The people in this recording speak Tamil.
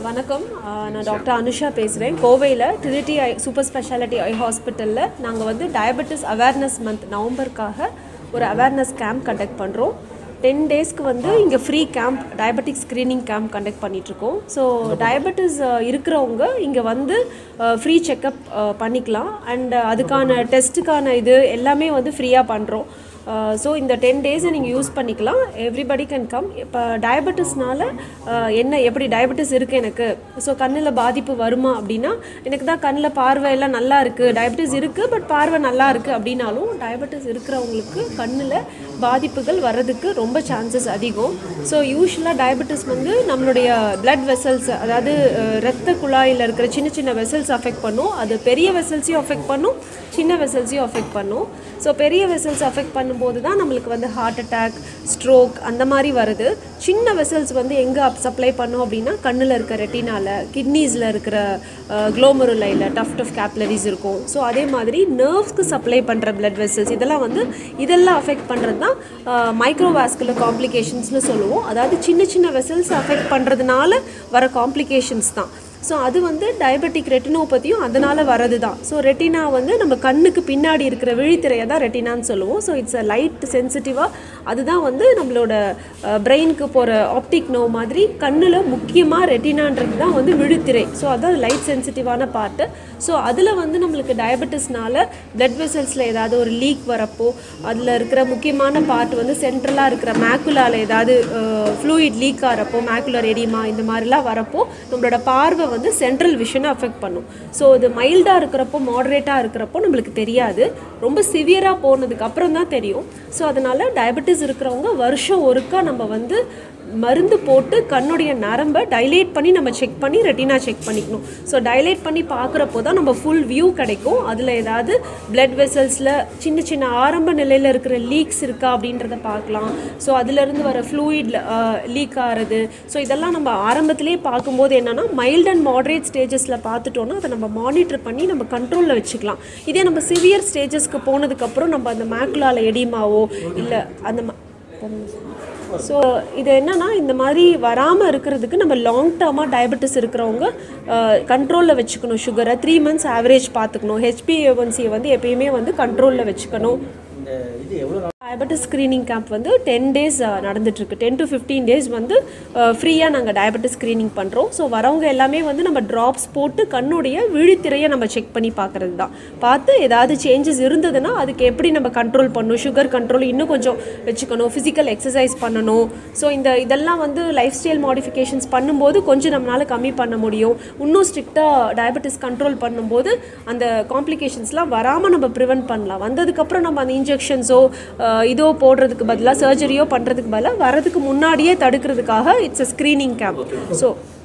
வணக்கம் ஆஹ் நான் டாக்டர் அனுஷா பேசுகிறேன் கோவையில் Trinity I super speciality I ஹாஸ்பிட்டலில் நாங்கள் வந்து டயபெட்டிஸ் அவேர்னஸ் மந்த் நவம்பருக்காக ஒரு அவேர்னஸ் கேம்ப் கண்டக்ட் பண்ணுறோம் டென் டேஸ்க்கு வந்து இங்கே free camp diabetic screening camp conduct பண்ணிகிட்ருக்கோம் ஸோ டயபெட்டிஸ் இருக்கிறவங்க இங்கே வந்து ஃப்ரீ செக்கப் பண்ணிக்கலாம் அண்ட் அதுக்கான டெஸ்ட்டுக்கான இது எல்லாமே வந்து ஃப்ரீயாக பண்ணுறோம் ஸோ இந்த டென் டேஸை நீங்கள் யூஸ் பண்ணிக்கலாம் எவ்ரிபடி கேன் கம் இப்போ டயபெட்டிஸ்னால என்ன எப்படி டயபெட்டிஸ் இருக்குது எனக்கு ஸோ கண்ணில் பாதிப்பு வருமா அப்படின்னா எனக்கு தான் கண்ணில் பார்வை எல்லாம் நல்லா இருக்குது டயபெட்டிஸ் இருக்குது பட் பார்வை நல்லா இருக்குது அப்படின்னாலும் டயபெட்டிஸ் இருக்கிறவங்களுக்கு கண்ணில் பாதிப்புகள் வர்றதுக்கு ரொம்ப சான்சஸ் அதிகம் ஸோ யூஸ்வலாக டயபெட்டிஸ் வந்து நம்மளுடைய பிளட் வெசல்ஸ் அதாவது அஹ், இரத்த குழாயில் இருக்கிற சின்ன சின்ன வெசல்ஸ் அஃபெக்ட் பண்ணும் அது பெரிய வெசல்ஸையும் அஃபெக்ட் பண்ணும் சின்ன வெசல்ஸையும் அஃபெக்ட் பண்ணும் ஸோ பெரிய வெசல்ஸ் அஃபெக்ட் பண்ணும்போது தான் நம்மளுக்கு வந்து ஹார்ட் அட்டாக் ஸ்ட்ரோக் அந்த மாதிரி வருது சின்ன வெசல்ஸ் வந்து எங்கே சப்ளை பண்ணும் அப்படின்னா கண்ணில் இருக்க ரெட்டினால கிட்னிஸில் இருக்கிற குளோமருலையில் டஃப் டஃப் கேப்லரிஸ் இருக்கும் ஸோ அதே மாதிரி நர்வ்ஸ்க்கு சப்ளை பண்ணுற பிளட் வெசல்ஸ் இதெல்லாம் வந்து இதெல்லாம் அஃபெக்ட் பண்ணுறது தான் மைக்ரோவாஸ்குலர் காம்ப்ளிகேஷன்ஸ்னு சொல்லுவோம் அதாவது சின்ன சின்ன வெசல்ஸ் அஃபெக்ட் பண்ணுறதுனால வர காம்ப்ளிகேஷன்ஸ் தான் ஸோ அது வந்து டயபெட்டிக் ரெட்டினோபதியும் அதனால் வரது தான் ஸோ ரெட்டினா வந்து நம்ம கண்ணுக்கு பின்னாடி இருக்கிற விழித்திரையை தான் ரெட்டினான்னு சொல்லுவோம் ஸோ இட்ஸ் அ லைட் சென்சிட்டிவாக அதுதான் வந்து நம்மளோட பிரெயினுக்கு போகிற ஆப்டிக் நோ மாதிரி கண்ணில் முக்கியமாக ரெட்டினான்றது தான் வந்து விழித்திரை ஸோ அதான் லைட் சென்சிட்டிவான பார்ட்டு ஸோ அதில் வந்து நம்மளுக்கு டயபெட்டிஸ்னால பிளட் வெசல்ஸில் ஏதாவது ஒரு லீக் வரப்போ அதில் இருக்கிற முக்கியமான பார்ட் வந்து சென்ட்ரலாக இருக்கிற மேக்குலாவில் ஏதாவது ஃப்ளூயிட் லீக் ஆகிறப்போ மேக்குலர் எடிமா இந்த மாதிரிலாம் வரப்போ நம்மளோட பார்வை வந்து சென்ட்ரல் விஷனை அஃபெக்ட் பண்ணும் ஸோ இது மைல்டாக இருக்கிறப்போ மாடரேட்டாக இருக்கிறப்போ நம்மளுக்கு தெரியாது ரொம்ப சிவியராக போனதுக்கு அப்புறம் தான் தெரியும் ஸோ அதனால் டயபெட்டிஸ் இருக்கிறவங்க வருஷம் ஒருக்கா நம்ம வந்து மருந்து போட்டு கண்ணுடைய நரம்பை டைலேட் பண்ணி நம்ம செக் பண்ணி ரெட்டினா செக் பண்ணிக்கணும் ஸோ டைலேட் பண்ணி பார்க்குறப்போ தான் நம்ம ஃபுல் வியூ கிடைக்கும் அதில் ஏதாவது பிளட் வெசல்ஸில் சின்ன சின்ன ஆரம்ப நிலையில் இருக்கிற லீக்ஸ் இருக்கா அப்படின்றத பார்க்கலாம் ஸோ அதுலேருந்து வர ஃப்ளூயிட் லீக் ஆகிறது ஸோ இதெல்லாம் நம்ம ஆரம்பத்திலேயே பார்க்கும்போது என்னென்னா மைல்ட் அண்ட் மாடரேட் ஸ்டேஜஸில் பார்த்துட்டோன்னா அதை நம்ம மானிட்டர் பண்ணி நம்ம கண்ட்ரோலில் வச்சுக்கலாம் இதே நம்ம சிவியர் ஸ்டேஜஸ்க்கு போனதுக்கப்புறம் நம்ம அந்த மேக்குலால எடிமாவோ இல்லை அந்த ம- ஸோ இது என்னன்னா இந்த மாதிரி வராமல் இருக்கிறதுக்கு நம்ம லாங் டேர்மாக டயபெட்டிஸ் இருக்கிறவங்க கண்ட்ரோலில் வச்சுக்கணும் சுகரை த்ரீ மந்த்ஸ் ஆவரேஜ் பார்த்துக்கணும் ஹெச்பிஏஒன்சியை வந்து எப்பயுமே வந்து கண்ட்ரோலில் வச்சுக்கணும் இந்த இது எவ்வளோ நாள் டயபெட்டிஸ் ஸ்க்ரீனிங் கேம்ப் வந்து டென் டேஸ் நடந்துட்டுருக்கு டென் டு ஃபிஃப்டீன் டேஸ் வந்து ஃப்ரீயாக நாங்கள் டயபெட்டிஸ் ஸ்க்ரீனிங் பண்ணுறோம் ஸோ வரவங்க எல்லாமே வந்து நம்ம ட்ராப்ஸ் போட்டு கண்ணுடைய விழித்திரையை நம்ம செக் பண்ணி பார்க்குறது தான் பார்த்து ஏதாவது சேஞ்சஸ் இருந்ததுன்னா அதுக்கு எப்படி நம்ம கண்ட்ரோல் பண்ணணும் சுகர் கண்ட்ரோல் இன்னும் கொஞ்சம் வச்சுக்கணும் ஃபிசிக்கல் எக்ஸசைஸ் பண்ணணும் ஸோ இந்த இதெல்லாம் வந்து லைஃப் ஸ்டைல் மாடிஃபிகேஷன்ஸ் பண்ணும்போது கொஞ்சம் நம்மளால் கம்மி பண்ண முடியும் இன்னும் ஸ்ட்ரிக்டாக டயபெட்டிஸ் கண்ட்ரோல் பண்ணும்போது அந்த காம்ப்ளிகேஷன்ஸ்லாம் வராமல் நம்ம ப்ரிவென்ட் பண்ணலாம் வந்ததுக்கப்புறம் நம்ம அந்த இன்ஜெக்ஷன்ஸோ இதோ போடுறதுக்கு பதிலாக சர்ஜரியோ பண்ணுறதுக்கு பதிலாக வரதுக்கு முன்னாடியே தடுக்கிறதுக்காக it's a screening camp so